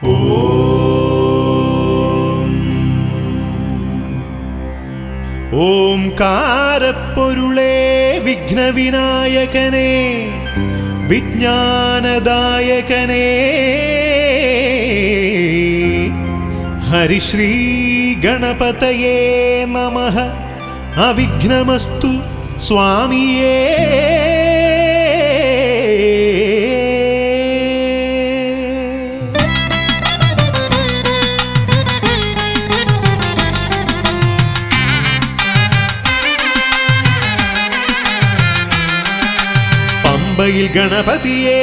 ഓംകാരപ്പൊരുളേ വിഘ്നവിനായകനെ വിജ്ഞാനദായകനെ ഹരിശ്രീ ഗണപതയേ നമ അവിഘ്നമസ്തു സ്വാമിയേ പമ്പയിൽ ഗണപതിയേ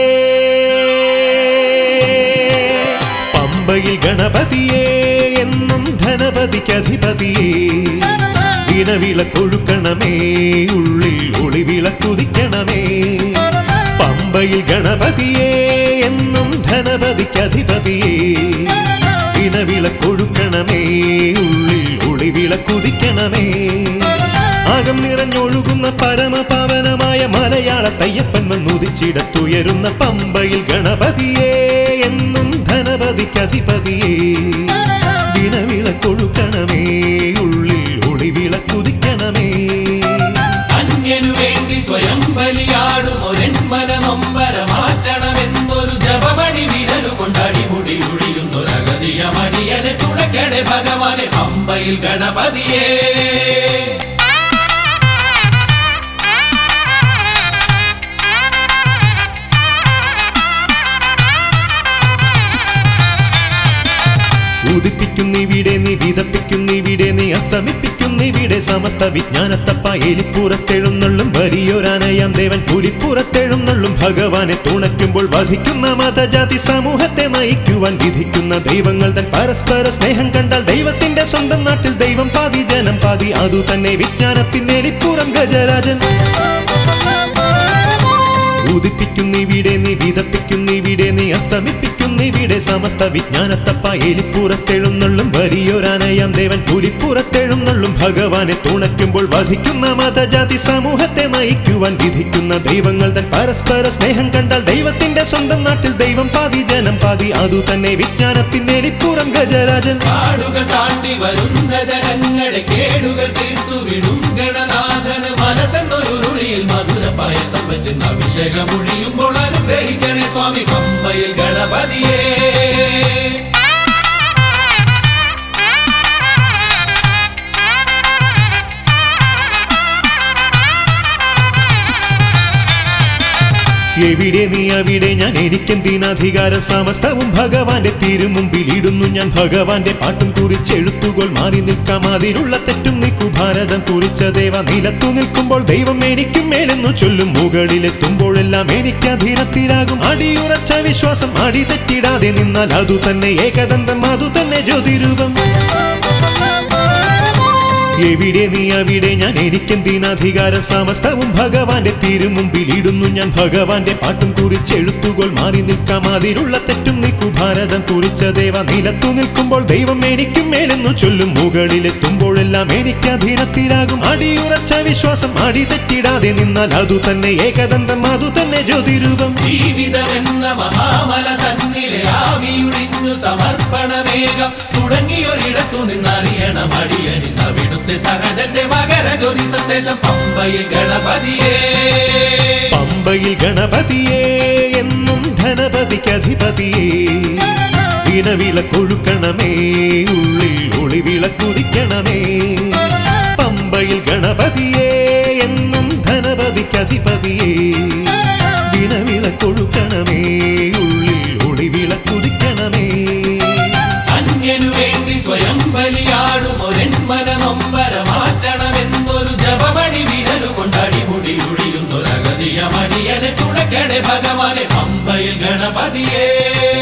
പമ്പയിൽ ഗണപതിയേ എന്നും ധനപതിക്കധിപതിയേ വിളക്കൊഴുക്കണമേ ഉള്ളിൽ ഒളിവിളക്കുതിക്കണമേ പമ്പയിൽ ഗണപതിയേ എന്നും ധനപതിക്കധിപതിയേ വിളക്കൊഴുക്കണമേ ഉള്ളിൽ ഒളിവിളക്കുതിക്കണമേ ആകം നിറഞ്ഞൊഴുകുന്ന പരമപാവനമായ മലയാള തയ്യപ്പൻ വന്നുദിച്ചിടത്തുയരുന്ന പമ്പയിൽ ഗണപതിയേ എന്നും ധനപതിക്കധിപതിയേ വിളക്കൊഴുക്കണമേ ഉള്ളിൽ ഒളിവിളക്കുതിക്കണമേ അന്യനു വേണ്ടി സ്വയം ബലിയാടും ഒരെന്മന നൊമ്പര മാറ്റണമെന്നൊരു ജപമണി വിരലു കൊണ്ടടിമുടി ഒഴിയുന്നൊരഗതിയ മണിയനെ തുണക്കണേ ഭഗവാനെ പമ്പയിൽ ഗണപതിയേ ഉദിപ്പിക്കുന്നിവിടെ നീ വിതപ്പിക്കുന്നിവിടെ നീ അസ്തമിപ്പിക്കുന്നിവിടെ സമസ്ത വിജ്ഞാനത്തപ്പ എലിപ്പുറത്തെഴുന്നള്ളും വലിയൊരാനയാം ദേവൻ പുലിപ്പുറത്തെഴുന്നള്ളും ഭഗവാനെ തുണയ്ക്കുമ്പോൾ വധിക്കുന്ന മതജാതി സമൂഹത്തെ നയിക്കുവാൻ വിധിക്കുന്ന ദൈവങ്ങൾ തൻ പരസ്പര സ്നേഹം കണ്ടാൽ ദൈവത്തിന്റെ സ്വന്തം നാട്ടിൽ ദൈവം പാതി ജനം പാതി അതു തന്നെ വിജ്ഞാനത്തിന്റെ എലിപ്പുറം ഗജരാജൻ ഉദിപ്പിക്കുന്നിവിടെ നീ വിതപ്പിക്കുന്നിവിടെ നീ അസ്തമിപ്പിക്കുന്നിവിടെ സമസ്ത വിജ്ഞാനത്തപ്പ എലിപ്പുറത്തെഴുന്നള്ളും വലിയൊരാനയാം ദേവൻ പുലിപ്പുറത്തെഴുന്നള്ളും ഭഗവാനെ തുണയ്ക്കുമ്പോൾ വധിക്കുന്ന മതജാതി സമൂഹത്തെ നയിക്കുവാൻ വിധിക്കുന്ന ദൈവങ്ങൾ തൻ പരസ്പര സ്നേഹം കണ്ടാൽ ദൈവത്തിന്റെ സ്വന്തം നാട്ടിൽ ദൈവം പാതി ജനം പാതി അതു തന്നെ വിജ്ഞാനത്തിന്റെ എലിപ്പുറം ഗജരാജൻ കാടുകൾ താണ്ടി വരുന്ന ജനങ്ങളെ കേടുകൾ തീർത്തു വിടും ഗണനാഥന് മനസ്സെന്നൊരുളിയിൽ മധുര പായസം വെച്ച് അഭിഷേകമൊഴിയുമ്പോൾ അനുഗ്രഹിക്കണേ സ്വാമി പമ്പയിൽ ഗണപതിയേ എവിടെ നീ അവിടെ ഞാൻ എനിക്കെന്തിനധികാരം സമസ്തവും ഭഗവാന്റെ തിരുമുമ്പിൽ ഇടുന്നു ഞാൻ ഭഗവാന്റെ പാട്ടും കുറിച്ചെഴുത്തുകൾ മാറി നിൽക്കാം അതിലുള്ള തെറ്റും നീക്കു ഭാരതം കുറിച്ച ദേവ നിലത്തു നിൽക്കുമ്പോൾ ദൈവം എനിക്കും മേലെന്നു ചൊല്ലും മുകളിലെത്തുമ്പോഴെല്ലാം എനിക്ക് അധീനത്തിലാകും അടിയുറച്ച വിശ്വാസം അടി തെറ്റിടാതെ നിന്നാൽ അതു തന്നെ ഏകദന്തം അതു തന്നെ ജ്യോതിരൂപം എവിടെ നീ അവിടെ ഞാൻ എനിക്കെന്തിനധികാരം സമസ്തവും ഭഗവാന്റെ തിരുമുമ്പിൽ ഇടുന്നു ഞാൻ ഭഗവാന്റെ പാട്ടും കുറിച്ചെഴുത്തുകൾ മാറി നിൽക്കാം അതിലുള്ള തെറ്റും നീക്കു ഭാരതം കുറിച്ച ദേവ നിലത്തു നിൽക്കുമ്പോൾ ദൈവം എനിക്കും മേലെന്നു ചൊല്ലും മുകളിലെത്തുമ്പോഴെല്ലാം എനിക്ക് അധീനത്തിലാകും അടിയുറച്ച വിശ്വാസം അടി തെറ്റിടാതെ നിന്നാൽ അതു തന്നെ ഏകദന്തം അതു തന്നെ ജ്യോതിരൂപം ജീവിതമെന്ന മഹാമല തന്നിലെ ആവിയുടിഞ്ഞു സമർപ്പണമേകം തുടങ്ങിയൊരിടത്തു നിന്നറിയണം അടിയനിന്ന് അവിടുത്തെ സഹജന്റെ മകര ജ്യോതി സന്ദേശം പമ്പയിൽ ഗണപതിയേ പമ്പയിൽ ഗണപതിയേ എന്നും ധനപതിക്കധിപതിയേ വിളക്കൊഴുക്കണമേ ഉള്ളിൽ ഒളിവിളക്കുതിക്കണമേ പമ്പയിൽ ഗണപതിയേ എന്നും ധനപതിക്കധിപതിയേ വിളക്കൊഴുക്കണമേ ഉള്ളിൽ ഒളിവിളക്കുതിക്കണമേ അന്യനു വേണ്ടി സ്വയം ബലിയാടും ഒരെന്മന നൊമ്പര മാറ്റണമെന്നൊരു ജപമണി വിരലു കൊണ്ടടിമുടി ഒഴിയുന്നൊരഗതിയ മണിയനെ തുണക്കണേ ഭഗവാനെ പമ്പയിൽ ഗണപതിയേ